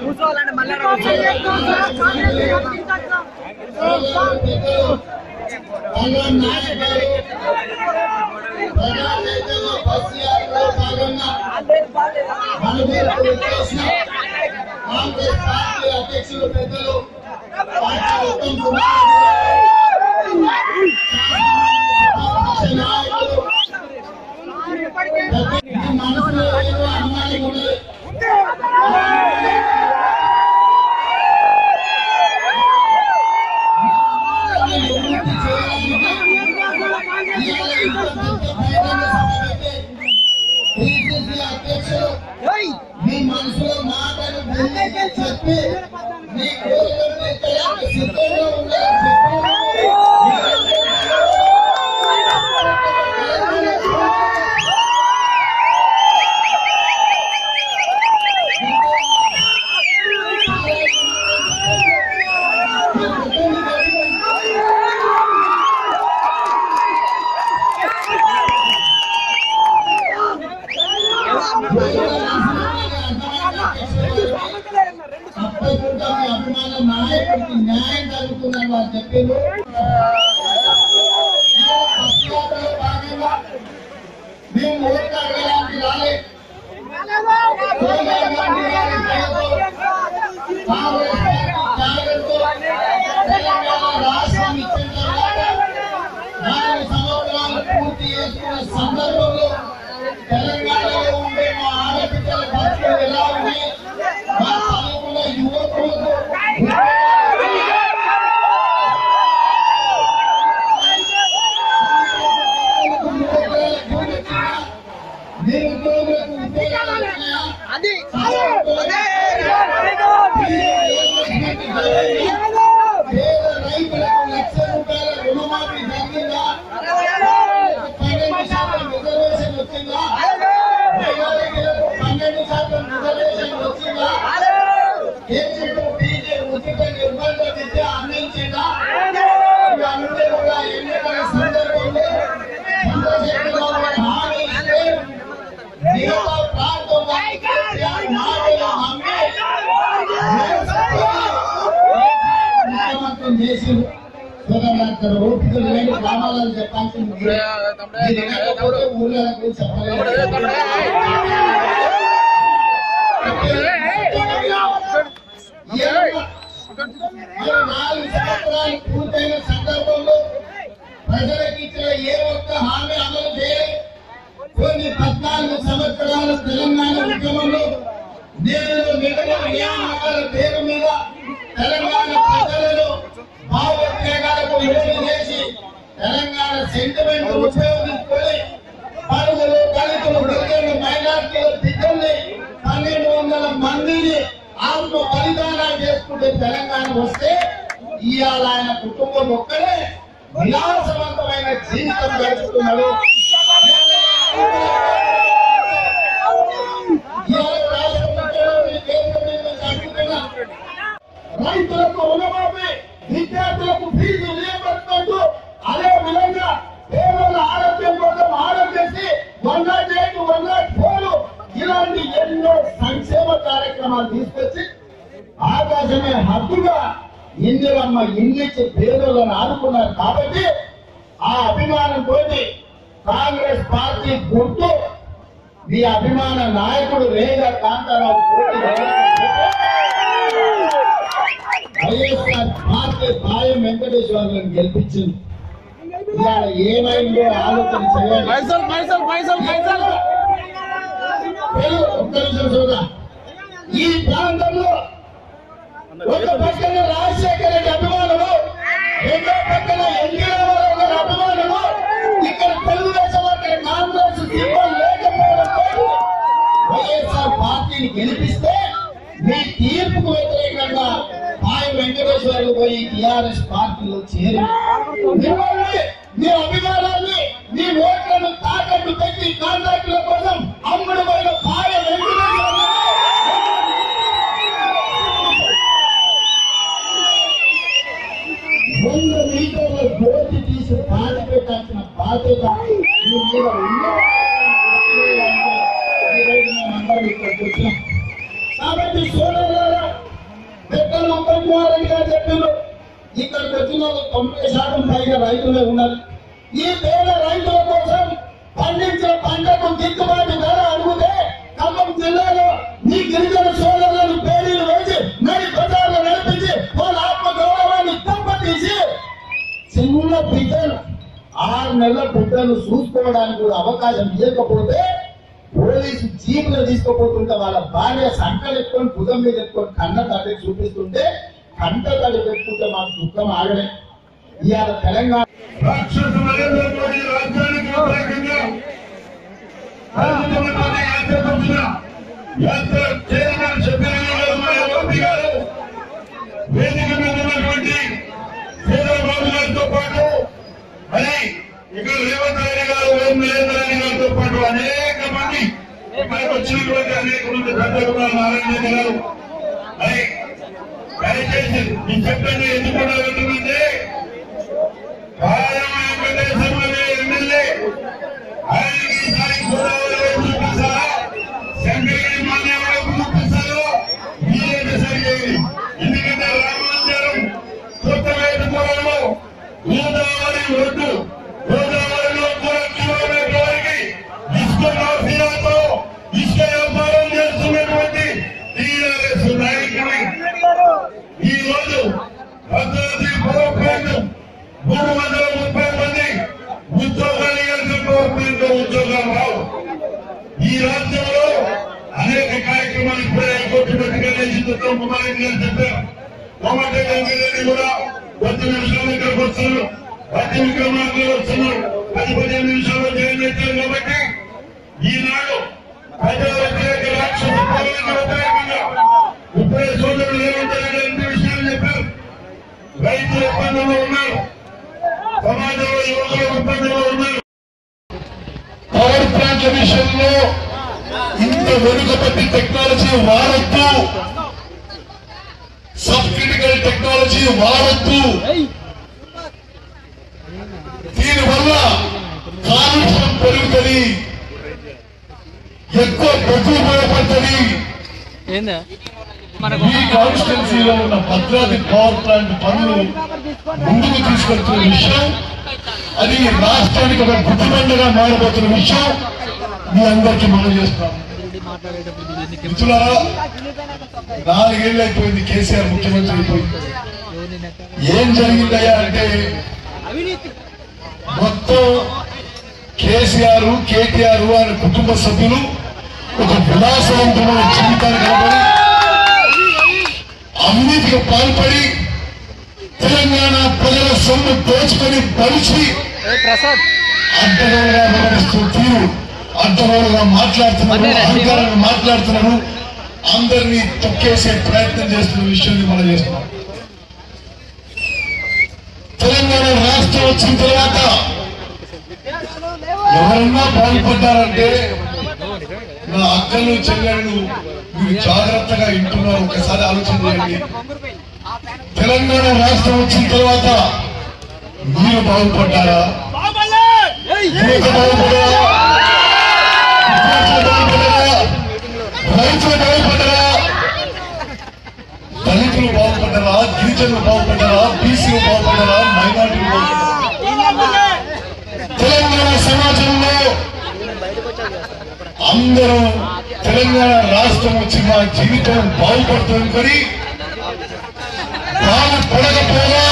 కూర్చోవాలంటే మళ్ళీ అధ్యక్షులు పెద్దలు పార్టీ ఉత్తమ్ కుమార్ నాయకులు మనసులో ఏదో అమ్మాయి ఉన్నది మీ మనసులో మాటలు ఢిల్లీకి చెప్పి మీ కోరికలు తీర్చడానికి సిద్ధంగా ఉండాలని తప్పకుండా మీ అభిమాన నాయకుడికి న్యాయం జరుగుతుందని వారు చెప్పారు పక్షపాతంలో భాగంగా మేము ఓట్లు అడగడానికి రాలేదు సోనియా గాంధీ గారి దయతో, కాంగ్రెస్ పార్టీ త్యాగంతో తెలంగాణ రాష్ట్రం ఇచ్చిన తర్వాత నాలుగు సంవత్సరాలు పూర్తి చేసుకున్న సందర్భంలో తెలంగాణలో ఉండే మా ఆడపిల్లల పరిస్థితులు ఎలా ఉన్నాయి మా చదువుకున్న యువకులకు నిరుద్యోగులకు ఉద్యోగాలు వచ్చినాయా? అది పేద రైతులకు లక్ష రూపాయల రుణమాఫీ జరిగిందా పన్నెండు శాతం రిజర్వేషన్ వచ్చిందా మైనారిటీలకు పన్నెండు శాతం రిజర్వేషన్ వచ్చిందా కేంద్రంలో డీజే ఉచిత నిర్బంధ విద్య అందించిందా ఇవన్నీ కూడా ఎన్నికల సందర్భంలో చంద్రశేఖరరావు గారు హామీ ఇస్తే మిగతా ప్రాంతం వారికి కేసీఆర్ మాటలు నమ్మి ముఖ్యమంత్రి చేసి సోదరులందరూ ఓపిక లేని గ్రామాలను చెప్పాల్సింది మీరే. మీరు వినకపోతే ఊళ్ళకు చెప్పలేదు మరి నాలుగు సంవత్సరాలు పూర్తయిన సందర్భంలో ప్రజలకు ఇచ్చిన ఏ ఒక్క హామీ అమలు చేయలేదు కొన్ని పద్నాలుగు సంవత్సరాల తెలంగాణ ఉద్యమంలో నేరులో నిధుల నియామకాల పేరు మీద తెలంగాణ ప్రజలను భావోద్వేగాలకు లోను చేసి తెలంగాణ సెంటిమెంట్ ఉపయోగించుకొని పలువురు దళితులు గిరిజనులు మైనార్టీలు బిడ్డల్ని పన్నెండు వందల మందిని ఆత్మ బలిదానాలు చేసుకుంటే తెలంగాణ వస్తే ఇవాళ ఆయన కుటుంబం ఒక్కడే విలాసవంతమైన జీవితం గడుపుతున్నాడు ఇవాళ రాష్ట్ర ముఖ్యమంత్రి కేంద్రం మీద అడుగుతున్నా. రైతులకు రుణమాఫీ విద్యార్థులకు ఫీజు రియంబర్స్మెంట్ అదే విధంగా పేదల ఆరోగ్యం కోసం Aarogyasri one not eight one not four ఇలాంటి ఎన్నో సంక్షేమ కార్యక్రమాలు తీసుకొచ్చి ఆకాశమే హద్దుగా ఇందిరమ్మ ఇల్లిచ్చి పేదలను ఆదుకున్నారు కాబట్టి ఆ అభిమానంతో కాంగ్రెస్ పార్టీ గుర్తు మీ అభిమాన నాయకుడు రేగ కాంతారావు పోటీ చేయకపోతే వైఎస్ఆర్ పార్టీ భాయం వెంకటేశ్వరులను గెలిపించింది ఇవాళ ఏమైందో ఆలోచన చేయాలి పైసలు పైసలు పైసలు పైసలు పేరు ఒక్క నిమిషం చూద్దా ఈ ప్రాంతంలో ఒక పక్కన రాజశేఖర రెడ్డి అభిమానులు రెండో పక్కన ఎన్టీ రామారావు గారి అభిమానులు ఇక్కడ తెలుగుదేశం అక్కడ కాంగ్రెస్ సింబల్ లేకపోవడంతో వైఎస్ఆర్ పార్టీని గెలిపిస్తే మీ తీర్పుకు వ్యతిరేకంగా పాయ వెంకటేశ్వర్లు పోయి టిఆర్ఎస్ పార్టీలో చేరి మిమ్మల్ని మీ అభిమానాన్ని మీ ఓట్లను తాకట్టు పెట్టి కాంట్రాక్టుల కోసం అమ్ముడు పోయిన పాయ వెంకటేశ్వర్లు వంద మీటర్ల గోతి తీసి పాతి పెట్టాల్సిన బాధ్యత మీ మీద ఉంది. ఈ రోజు మేమందరం ఇక్కడికి వచ్చినాం. కాబట్టి సోదరులారా చెప్తున్నారు ఇక్కడికి వచ్చిన వాళ్ళు తొంభై శాతం పైగా రైతులే ఉన్నారు ఈ పేద రైతుల కోసం పండించిన పంటకు గిట్టుబాటు ధర అడిగితే ఖమ్మం జిల్లాలో మీ గిరిజన సోదరులను పేరీలు వేసి నడి బజార్లు నడిపించి వాళ్ళ ఆత్మ గౌరవాన్ని దెబ్బతీసి చిన్న బిడ్డను ఆరు నెలల బిడ్డను చూసుకోవడానికి కూడా అవకాశం ఇవ్వకపోతే పోలీసు జీపులు తీసుకుపోతుంటే వాళ్ళ భార్య సంకలు ఎత్తుకొని భుజం మీద ఎత్తుకొని కన్న తల్లి చూపిస్తుంటే కంట తల్లి పెట్టుకుంటే మాకు దుఃఖం ఆగడే ఇవాళ తెలంగాణ రాక్షస నరేంద్ర మోడీ రాజ్యానికి వ్యతిరేకంగా నరేంద్ర మోడీ యాత్ర పంపిన యాత్ర చైర్మన్ సభ్యులు గారు మన ఎంపీ గారు వేదిక మీద ఉన్నటువంటి చంద్రబాబు గారితో పాటు మరి ఇక్కడ రేవంత్ రెడ్డి గారు ఓం నరేంద్ర రెడ్డి గారితో పాటు అనేక మంది ఇక్కడికి వచ్చినటువంటి అనేక మంది పెద్దలు ఉన్నారు నారాయణ రెడ్డి గారు మరి దయచేసి మీ చెప్పండి ఎందుకు ఉండాలంటే ఆయన వెంకటేశ్వర ఎమ్మెల్యే ఆయనకి ఈసారి గోదావరి వైపు చూపిస్తారా శంకరగిరి మాన్య వైపు చూపిస్తారో మీరే డిసైడ్ చేయండి ఎందుకంటే రామమందిరం కొత్త వైపు కూడలో గోదావరి ఒడ్డు గోదావరిలో కూడా కిలోమీటర్ వరకు ఇసుక మాఫియాతో ఇసుక వ్యాపారం చేస్తున్నటువంటి టీఆర్ఎస్ నాయకుడి ఈ రోజు భద్రాద్రి పవర్ మూడు వందల ముప్పై మంది ఉద్యోగాలు ఇవ్వాల్సిన పవర్ ప్లాంట్ ఉద్యోగాలు రావు ఈ రాష్ట్రంలో అనేక కార్యక్రమాలు ఇప్పుడే హైకోర్టు లేచిందో కుమార్ గారు చెప్పారు కోమటి గంగారెడ్డి కూడా పది నిమిషాలు ఇక్కడికి వస్తున్నారు పది విక్రమార్కులు వస్తున్నారు పది పదిహేను నిమిషాలు జైలు పెట్టారు కాబట్టి ఈనాడు ప్రజల వ్యతిరేక రాక్షస పాలనకు వ్యతిరేకంగా ఇప్పుడే సోదరులు రేవంత్ రెడ్డి రెండు విషయాలు చెప్పారు రైతులు ఇబ్బందుల్లో ఉన్నారు సమాజంలో యువకులు ఇబ్బందుల్లో ఉన్నారు పవర్ ప్లాంట్ల విషయంలో ఇంత వెనుకబట్టి టెక్నాలజీ వాడద్దు సబ్ క్రిటికల్ టెక్నాలజీ వాడద్దు దీనివల్ల కాలుష్యం పెరుగుతుంది ఎక్కువ బొగ్గు ఉపయోగపడుతుంది ఏందా ఈ కాన్స్టిట్యున్సీలో ఉన్న భద్రాద్రి పవర్ ప్లాంట్ పనులు ముందుకు తీసుకెళ్తున్న విషయం అది రాష్ట్రానికి ఒక గుర్తుబండగా మారబోతున్న విషయం మీ అందరికీ మనం చేస్తున్నాం మిత్రులారా నాలుగేళ్ళు అయిపోయింది కేసీఆర్ ముఖ్యమంత్రి అయిపోయింది ఏం జరిగిందయ్యా అంటే మొత్తం కేసీఆర్ కేటీఆర్ ఆయన కుటుంబ సభ్యులు ఒక విలాసవంతమైన జీవితాన్ని కనబడి అవినీతికి పాల్పడి తెలంగాణ ప్రజల సొమ్ము దోచుకొని బలిచి ప్రసాద్ అడ్డగోలుగా వ్యవహరిస్తూ తీరు అడ్డగోలుగా మాట్లాడుతున్నారు అధికారంగా మాట్లాడుతున్నారు అందరినీ తొక్కేసే ప్రయత్నం చేస్తున్న విషయాన్ని మనం చేస్తున్నాం తెలంగాణ రాష్ట్రం వచ్చిన తర్వాత ఎవరన్నా బాగుపడ్డారంటే నా అక్కలు చెల్లెళ్ళు మీరు జాగ్రత్తగా వింటున్నారు ఒకసారి ఆలోచన చేయండి తెలంగాణ రాష్ట్రం వచ్చిన తర్వాత మీరు బాగుపడ్డారా యువత బాగుపడ్డారా విద్యార్థులు బాగుపడ్డారా రైతులు బాగుపడ్డారా దళితులు బాగుపడ్డారా గిరిజనులు బాగుపడ్డారా బీసీలు బాగుపడ్డారా మైనార్టీలు బాగుపడ్డారా తెలంగాణ సమాజంలో అందరూ తెలంగాణ రాష్ట్రం వచ్చి మా జీవితం బాగుపడుతుంది కానీ బాగుపడకపోగా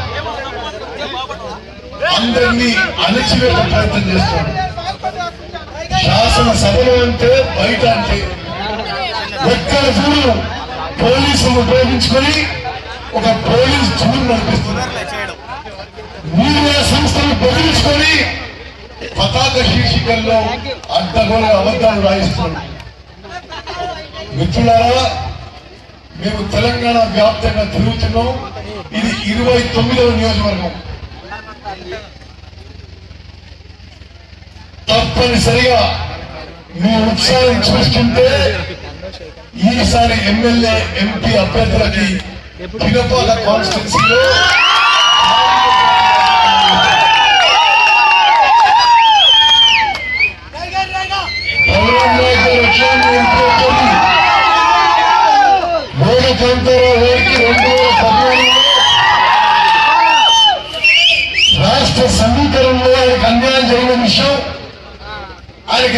అందరినీ అణచివేత ప్రయత్నం చేస్తారు శాసనసభలో అంటే బయట అంటే ఎక్కడ చూడు పోలీసులు ఉపయోగించుకొని ఒక పోలీస్ చూడు నడిపిస్తున్నారు మీడియా సంస్థలు బెదిరించుకొని పతాక శీర్షికల్లో అడ్డగోల అబద్ధాలు రాయిస్తున్నారు మిత్రులారా మేము తెలంగాణ వ్యాప్తంగా తిరుగుతున్నాం ఇది ఇరవై తొమ్మిదవ నియోజకవర్గం తప్పనిసరిగా మీ ఉత్సాహం చూస్తుంటే ఈసారి ఎమ్మెల్యే ఎంపీ అభ్యర్థులకి పినపాల కాన్స్టిట్యున్సీలో పౌరంగా లక్ష్యాన్ని ఎంపీ అభ్యర్థి వేద కంతర వేడికి రెండు వేల పద్నాలుగులో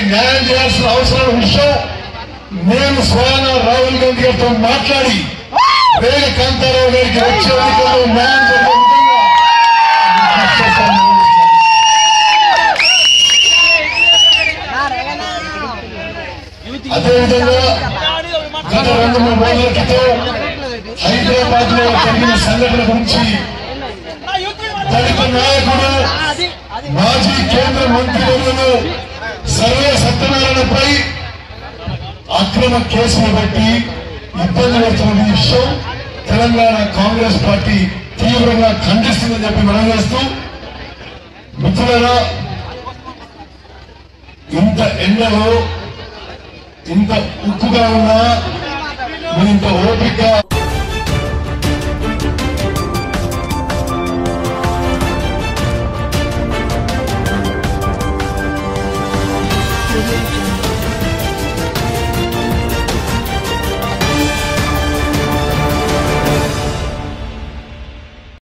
న్యాయం చేయాల్సిన అవసరం విషయం నేను స్వయాన రాహుల్ గాంధీ గారితో మాట్లాడి వేగ కాంతారావు గారికి వచ్చే ఎన్నికల్లో న్యాయం జరిగే విధంగా కృషి చేస్తానని తెలియజేస్తున్నాను. అదేవిధంగా గత రెండు మూడు రోజుల క్రితం హైదరాబాద్ లో జరిగిన సంఘటన గురించి దళిత నాయకుడు మాజీ కేంద్ర మంత్రివర్యులు సర్వే సత్యనారాయణపై అక్రమ కేసులు బట్టి ఇబ్బంది పడుతున్న విషయం తెలంగాణ కాంగ్రెస్ పార్టీ తీవ్రంగా ఖండిస్తుందని చెప్పి మనం చేస్తూ మిత్రులారా ఇంత ఎండలో ఇంత ఉక్కుగా ఉన్నా మీరు ఇంత ఓపిక